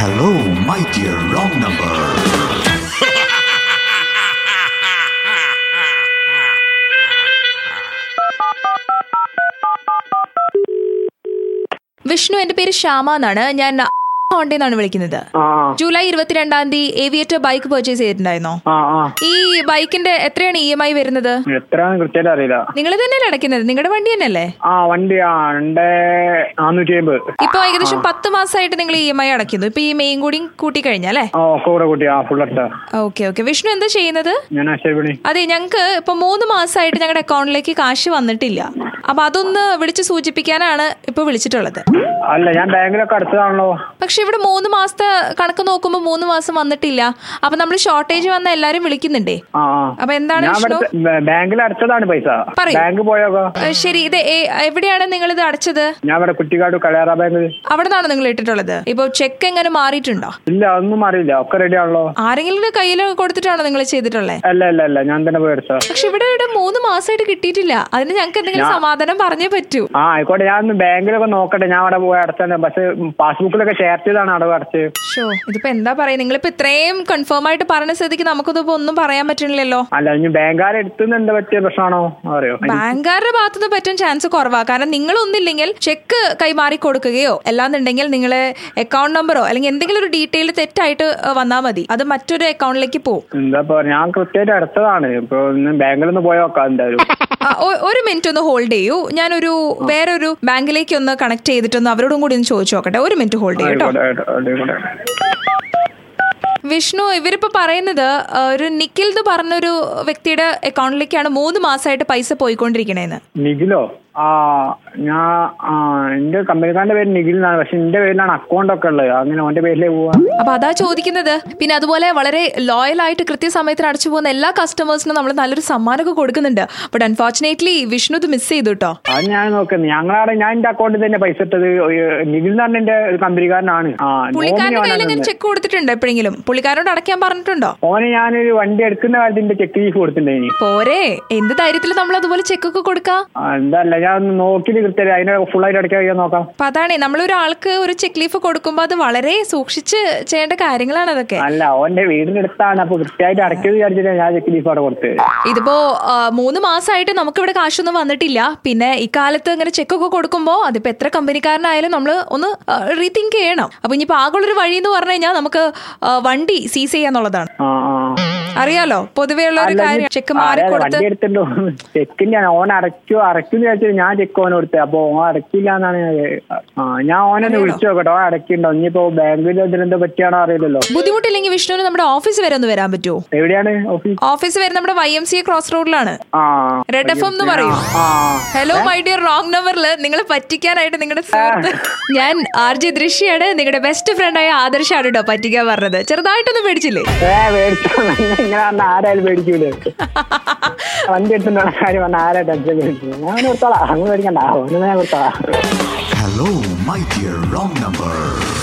Hello, my dear wrong number. Vishnu എന്റെ പേര് ശ്യാമ എന്നാണ് ഞാൻ ഹോണ്ടേന്നാണ് വിളിക്കുന്നത് ആ ജൂലൈ ഇരുപത്തിരണ്ടാം തീയതി ഏവിയേറ്റർ ബൈക്ക് പർച്ചേസ് ചെയ്തിട്ടുണ്ടായിരുന്നോ ആ ആ ഈ ബൈക്കിന്റെ എത്രയാണ് ഇ എം ഐ വരുന്നത് എത്രയാണെന്ന് കൃത്യമായിട്ട് അറിയില്ല നിങ്ങൾ തന്നെയല്ലേ അടയ്ക്കുന്നത് നിങ്ങളുടെ വണ്ടി തന്നെയല്ലേ ആ വണ്ടി ആ രണ്ട് നാനൂറ്റി അമ്പത് ഇപ്പൊ ഏകദേശം പത്ത് മാസമായിട്ട് നിങ്ങൾ ഇ എം ഐ അടയ്ക്കുന്നു ഇപ്പൊ ഈ മെയിൻ കൂടി കൂട്ടി കഴിഞ്ഞല്ലേ ആ ഒക്കെ കൂടെ കൂട്ടി ആ ഫുൾ അടച്ച ഓക്കെ ഓക്കെ വിഷ്ണു എന്താ ചെയ്യുന്നത് ഞാൻ ആശയപ്പണി അതെ ഞങ്ങക്ക് ഇപ്പൊ മൂന്ന് മാസമായിട്ട് ഞങ്ങളുടെ അക്കൗണ്ടിലേക്ക് കാശ് വന്നിട്ടില്ല അപ്പൊ അതൊന്ന് വിളിച്ച് സൂചിപ്പിക്കാനാണ് ഇപ്പൊ വിളിച്ചിട്ടുള്ളത് അല്ല ഞാൻ ബാങ്കിലൊക്കെ അടച്ചതാണല്ലോ പക്ഷെ ഇവിടെ മൂന്ന് മാസത്തെ കണക്ക് നോക്കുമ്പോൾ മൂന്ന് മാസം വന്നിട്ടില്ല അപ്പൊ നമ്മൾ ഷോർട്ടേജ് വന്ന എല്ലാരും വിളിക്കുന്നുണ്ടേ ആ ആ അപ്പൊ എന്താണ് ഞാൻ വിഷ്ണു ഇവിടെ ബാങ്കിൽ അടച്ചതാണ് പൈസ പറയൂ. ബാങ്ക് പോയോക്കോ ഏ, ശരി ഇത് ഏ- എവിടെയാണ് നിങ്ങൾ ഇത് അടച്ചത് ഞാൻ ഇവിടെ കുറ്റിക്കാട് കലയാറ ബാങ്ക് അവിടെ നിന്നാണ് നിങ്ങൾ ഇട്ടിട്ടുള്ളത് ഇപ്പൊ ചെക്ക് എങ്ങനെ മാറിയിട്ടുണ്ടോ ഇല്ല ഒന്നും അറിയില്ല ഒക്കെ റെഡി ആണല്ലോ ആരെങ്കിലും കയ്യിൽ കൊടുത്തിട്ടാണോ നിങ്ങൾ ചെയ്തിട്ടുള്ളത് അല്ല അല്ല അല്ല ഞാൻ തന്നെ പോയി അടച്ച പക്ഷെ ഇവിടെ ഇവിടെ മൂന്ന് മാസമായിട്ട് കിട്ടിയിട്ടില്ല അതിന് ഞങ്ങൾക്ക് എന്തെങ്കിലും സമാധാനം പറഞ്ഞേ പറ്റൂ ആ ആയിക്കോട്ടെ ഞാൻ ഒന്ന് ബാങ്കിലൊക്കെ നോക്കട്ടെ ഞാൻ അവിടെ പോയി അടച്ചാൽ പക്ഷെ പാസ്ബുക്കിലൊക്കെ ഷെയർ ചെയ്താണ് അടവ് അടച്ച് ഷോ ഇതിപ്പോ എന്താ പറയാ നിങ്ങളിപ്പോ ഇത്രയും കൺഫേം ആയിട്ട് പറഞ്ഞ സ്ഥിതിക്ക് നമുക്കൊന്നും ഇപ്പൊ ഒന്നും പറയാൻ പറ്റണില്ലല്ലോ അല്ല ഇനി ബാങ്കുകാരെ എടുത്തുനിന്ന് എന്താ പറ്റിയ പ്രശ്നമാണോ അറിയോ ബാങ്കുകാരുടെ ഭാഗത്തുനിന്ന് പറ്റാൻ ചാൻസ് കുറവാ കാരണം നിങ്ങൾ ഒന്നില്ലെങ്കിൽ ചെക്ക് കൈമാറി കൊടുക്കുകയോ അല്ലാന്നുണ്ടെങ്കിൽ നിങ്ങൾ അക്കൗണ്ട് നമ്പറോ അല്ലെങ്കിൽ എന്തെങ്കിലും ഒരു ഡീറ്റെയിൽ തെറ്റായിട്ട് വന്നാൽ മതി അത് മറ്റൊരു അക്കൗണ്ടിലേക്ക് പോകും എന്താ പറയാ ഞാൻ കൃത്യമായിട്ട് അടച്ചതാണ് ഇപ്പൊ ഇന്ന് ബാങ്കിൽ ഒന്ന് പോയി നോക്കാം എന്തായാലും ആ, ഒ- ഒരു മിനിറ്റ് ഒന്ന് ഹോൾഡ് ചെയ്യൂ ഞാനൊരു വേറൊരു ബാങ്കിലേക്ക് ഒന്ന് കണക്ട് ചെയ്തിട്ടൊന്ന് അവരോടും കൂടി ഒന്ന് ചോദിച്ചു നോക്കട്ടെ ഒരു മിനിറ്റ് ഹോൾഡ് ചെയ്യൂ കേട്ടോ ആയിക്കോട്ടെ, ആയിക്കോട്ടെ, ആയിക്കോട്ടെ. വിഷ്ണു ഇവരിപ്പോ പറയുന്നത് ആ, ഒരു നിഖിൽ എന്ന് പറഞ്ഞൊരു വ്യക്തിയുടെ അക്കൗണ്ടിലേക്കാണ് മൂന്ന് മാസമായിട്ട് പൈസ പോയിക്കൊണ്ടിരിക്കണേന്ന് നിഖിലോ ആ ഞാൻ ആ എന്റെ കമ്പനിക്കാരന്റെ പേര് നിഖിൽ എന്നാണ് പക്ഷെ എന്റെ പേരിലാണ് അക്കൗണ്ട് ഒക്കെ ഉള്ളത് അങ്ങനെ ഓന്റെ പേരിലേ പോവാ അപ്പൊ അതാ ചോദിക്കുന്നത് പിന്നെ അതുപോലെ വളരെ ലോയൽ ആയിട്ട് കൃത്യസമയത്തിന് അടച്ചു പോകുന്ന എല്ലാ കസ്റ്റമേഴ്സിനും നമ്മൾ നല്ലൊരു സമ്മാനമൊക്കെ കൊടുക്കുന്നുണ്ട് ബട്ട് അൺഫോർച്ചുനേറ്റ്ലി വിഷ്ണു ഇത് മിസ് ചെയ്തു കേട്ടോ അത് ഞാൻ നോക്കുന്നത് ഞങ്ങളവിടെ ഞാൻ എന്റെ അക്കൗണ്ടിൽ തന്നെ പൈസ ഇട്ടത് ഒരു നിഖിൽ എന്ന് പറഞ്ഞ എന്റെ ഒരു കമ്പനിക്കാരനാണ് ആ പുള്ളിക്കാരന്റെ കയ്യിൽ നോമിനി അങ്ങനെ ചെക്ക് കൊടുത്തിട്ടുണ്ട് എപ്പോഴെങ്കിലും പുള്ളിക്കാരോട് അടയ്ക്കാൻ പറഞ്ഞിട്ടുണ്ടോ ഓന് ഞാനൊരു വണ്ടി എടുക്കുന്ന കാലത്ത് എന്റെ ചെക്ക് ലീഫ് കൊടുത്തിട്ടുണ്ടായിനി പോരെ എന്ത് ധൈര്യത്തിൽ നമ്മൾ അതുപോലെ ചെക്കൊക്കെ കൊടുക്കാം ആ, എന്താ അല്ല ഞാൻ ഒന്ന് നോക്കിയിട്ട് കൃത്യം അതിനെ ഫുൾ ആയിട്ട് അടയ്ക്കാൻ കഴിയാൻ നോക്കാം അപ്പൊ അതാണേ നമ്മളൊരാൾക്ക് ഒരു ചെക്ക് ലീഫ് കൊടുക്കുമ്പോൾ അത് വളരെ സൂക്ഷിച്ച് ചെയ്യേണ്ട കാര്യങ്ങളാണ് അതൊക്കെ അല്ല ഓന്റെ വീടിനടുത്താണ് അപ്പൊ കൃത്യമായിട്ട് അടയ്ക്കുന്നത് വിചാരിച്ചിട്ട് ഞാൻ ചെക്ക് ലീഫ് അവിടെ കൊടുത്തത് ഇതിപ്പോ ആ, മൂന്ന് മാസമായിട്ട് നമുക്കിവിടെ കാശൊന്നും വന്നിട്ടില്ല പിന്നെ ഇക്കാലത്ത് ഇങ്ങനെ ചെക്കൊക്കെ കൊടുക്കുമ്പോൾ അതിപ്പോ എത്ര കമ്പനിക്കാരനായാലും നമ്മൾ ഒന്ന് റീതിങ്ക് ചെയ്യണം അപ്പൊ ഇനിയിപ്പോ ആകെയുള്ളൊരു വഴി എന്ന് പറഞ്ഞു കഴിഞ്ഞാൽ നമുക്ക് ആ, വണ്ടി സീസ് ചെയ്യാന്നുള്ളതാണ് ആ ആ അറിയാലോ പൊതുവേ ഉള്ള ഒരു അല്ല, കാര്യം ഇനി- ചെക്ക് ആ, അതെ, അതെ, മാറിക്കൊടുത്ത് വണ്ടി എടുത്തിട്ടോ ചെക്കിന്റെ ഓൻ അടയ്ക്കോ അടയ്ക്കും വിചാരിച്ചത് ഞാൻ ചെക്ക് ഓന് കൊടുത്തത് അപ്പൊ ഓൻ അടയ്ക്കില്ല എന്നാണ് ഞാൻ ആ ഞാൻ ഓനൊന്ന് വിളിച്ചു നോക്കട്ടെ ഓൻ അടയ്ക്കുണ്ടോ ഇനിയിപ്പോ ബാങ്കിൽ ഇതിനെന്താ പറ്റിയാണോ അറിയില്ലല്ലോ ബുദ്ധിമുട്ടില്ലെങ്കിൽ വിഷ്ണുവിന് നമ്മുടെ ഓഫീസ് വരെ ഒന്ന് വരാൻ പറ്റുമോ എവിടെയാണ് ഓഫീസ് ഓഫീസ് വരെ നമ്മുടെ വൈ എം സി ക്രോസ് റോഡിലാണ് ആ റെഡ് എഫ് എം എന്ന് പറയൂ ആ ഹലോ മൈ ഡിയർ റോങ് നമ്പറിൽ നിങ്ങളെ പറ്റിക്കാനായിട്ട് നിങ്ങളുടെ സുഹൃത്ത് ഞാൻ ആർ ജി ദൃശ്യാണ് നിങ്ങളുടെ ബെസ്റ്റ് ഫ്രണ്ടായ ആദർശാണ് കേട്ടോ പറ്റിക്കാൻ പറഞ്ഞത് ചെറുതായിട്ടൊന്ന് പേടിച്ചില്ലേ ഏ മേടിച്ചു ഇങ്ങനെ പറഞ്ഞ ആരായാലും മേടിക്കൂലേ വണ്ടി എടുത്തിട്ടുള്ള കാര്യം പറഞ്ഞ ആരാ ടെൻഷൻ മേടിച്ചു ഞാൻ കൊടുത്തോളാം അങ്ങനെ മേടിക്കണ്ട ഓന് ഞാൻ കൊടുത്തോളാം Hello, my dear wrong number.